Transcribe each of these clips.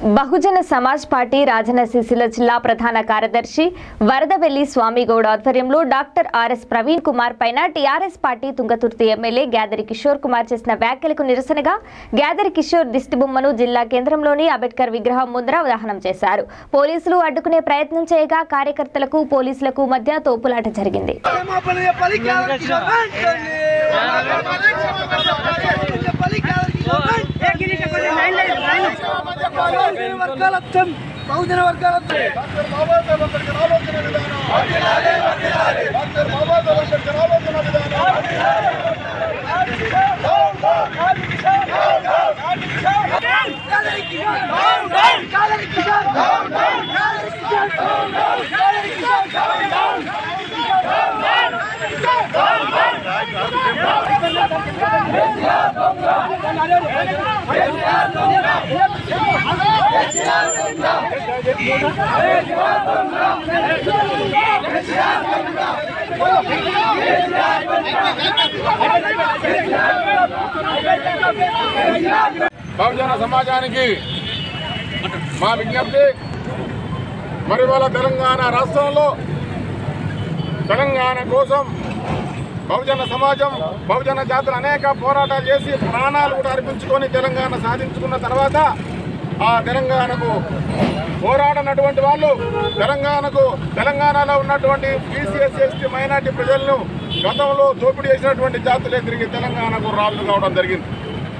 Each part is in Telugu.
బహుజన సమాజ్ పార్టీ రాజన్న సిరిసిల్ల జిల్లా ప్రధాన కార్యదర్శి వరదవెల్లి స్వామిగౌడ్ ఆధ్వర్యంలో డాక్టర్ ఆర్ఎస్ ప్రవీణ్ కుమార్ పైన TRS party Tungaturthi MLA Gyadari Kishore Kumar చేసిన వ్యాఖ్యలకు నిరసనగా గ్యాదరి కిషోర్ దిష్టిబొమ్మను జిల్లా కేంద్రంలోని అంబేద్కర్ విగ్రహం ముందర దహనం చేశారు పోలీసులు అడ్డుకునే ప్రయత్నం చేయగా కార్యకర్తలకు పోలీసులకు మధ్య తోపులాట జరిగింది క్షమాపణ చెప్పాలి కేవలం కిషోర్ వెంటనే. చెప్పాలి కేవలం కిషోర్ వెంటనే. బహుజన వర్గాల అర్థం బహుజన వర్గాల అర్థం కాదరి కిషోర్ కాదరి కిషోర్ కాదరి కిషోర్ కాదరి కిషోర్ బహుజన సమాజానికి మా విజ్ఞప్తి మరి వాళ్ళ తెలంగాణ రాష్ట్రంలో తెలంగాణ కోసం బహుజన సమాజం బహుజన జాతులు అనేక పోరాటాలు చేసి ప్రాణాలు కూడా అర్పించుకొని తెలంగాణ సాధించుకున్న తర్వాత ఆ తెలంగాణకు పోరాడనటువంటి వాళ్ళు తెలంగాణకు తెలంగాణలో ఉన్నటువంటి బీసీఎస్ ఎస్టీ మైనార్టీ ప్రజలను గతంలో దోపిడీ చేసినటువంటి జాతులే తిరిగి తెలంగాణకు రాళ్ళు కావడం జరిగింది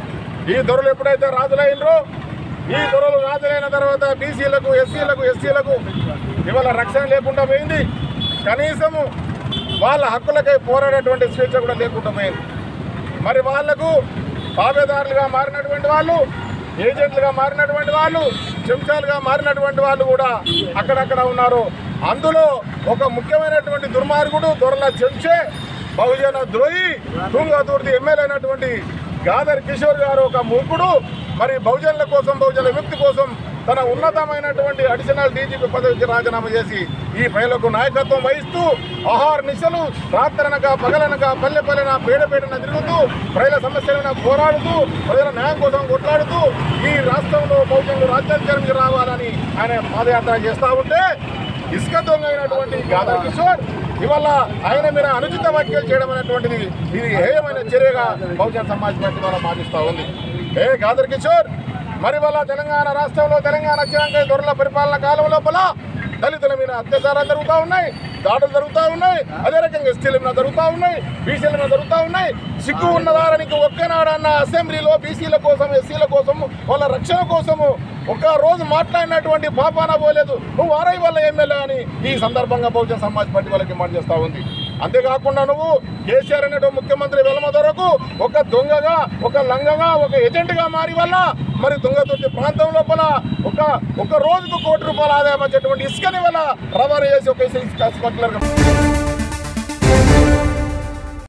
ఈ దొరలు ఎప్పుడైతే రాజులైనరో ఈ దొరలు రాజులైన తర్వాత బీసీలకు ఎస్సీలకు ఎస్సీలకు ఇవాళ రక్షణ లేకుండా పోయింది కనీసము వాళ్ళ హక్కులకై పోరాడేటువంటి స్వేచ్ఛ కూడా లేకుండా పోయింది మరి వాళ్లకు తాబేదారులుగా మారినటువంటి వాళ్ళు ఏజెంట్లుగా మారినటువంటి వాళ్ళు చెంచాలుగా మారినటువంటి వాళ్ళు కూడా అక్కడక్కడ ఉన్నారు అందులో ఒక ముఖ్యమైనటువంటి దుర్మార్గుడు దొరల చెంచే బహుజన ద్రోహి తుంగతుర్తి ఎమ్మెల్యే అయినటువంటి గాదర్ కిషోర్ గారు ఒక మూకుడు మరి బహుజనుల కోసం బహుజన వ్యక్తి కోసం తన ఉన్నతమైనటువంటి అడిషనల్ డీజీపీ పదవికి రాజీనామా చేసి ఈ ప్రజలకు నాయకత్వం వహిస్తూ ఆహార నిశలు రాత్రనక పగలనక పల్లె పల్లెన పేడ పేడన తిరుగుతూ ప్రజల సమస్యలను పోరాడుతూ ప్రజల న్యాయం కోసం కొట్లాడుతూ ఈ రాష్ట్రంలో బహుజనులు రాజ్యాధికారానికి రావాలని ఆయన పాదయాత్ర చేస్తూ ఉంటే ఇసుక దొంగ అయినటువంటి గాదర్ కిషోర్ ఇవాళ ఆయన మీద అనుచిత వ్యాఖ్యలు చేయడం అనేటువంటిది ఇది హేయమైన చర్యగా బహుజన సమాజ్ పార్టీ వాళ్ళ భావిస్తూ ఉంది ఏ గాదర్ కిషోర్ మరి వల్ల తెలంగాణ రాష్ట్రంలో తెలంగాణ వచ్చినాక ఈ దొరల పరిపాలన కాలం లోపల దళితుల మీద అత్యాచారాలు జరుగుతూ ఉన్నాయి దాడులు జరుగుతూ ఉన్నాయి అదే రకంగా ఎస్టీల మీద జరుగుతూ ఉన్నాయి బీసీల మీద జరుగుతూ ఉన్నాయి సిగ్గు ఉన్నదానికి ఒక్కనాడన్న అసెంబ్లీలో బీసీల కోసం ఎస్సీల కోసం వాళ్ళ రక్షణ కోసము ఒక్క రోజు మాట్లాడినటువంటి పాపాన పోలేదు నువ్వు ఆరై వల్ల ఎమ్మెల్యే అని ఈ సందర్భంగా బహుజన సమాజ్ పార్టీ వాళ్ళకి మాట చేస్తూ ఉంది అంతేకాకుండా నువ్వు కేసీఆర్ అనేటువంటి ముఖ్యమంత్రి వెలమ దొరకు ఒక దొంగగా ఒక లంగగా ఒక ఏజెంట్గా మారి వల్ల మరి దొంగతుర్తి ప్రాంతం లోపల ఒక ఒక రోజుకు కోటి రూపాయల ఆదాయం వచ్చేటువంటి ఇసుకని వల్ల రవాణా చేసి ఒక ఇసుక స్మగ్లర్గా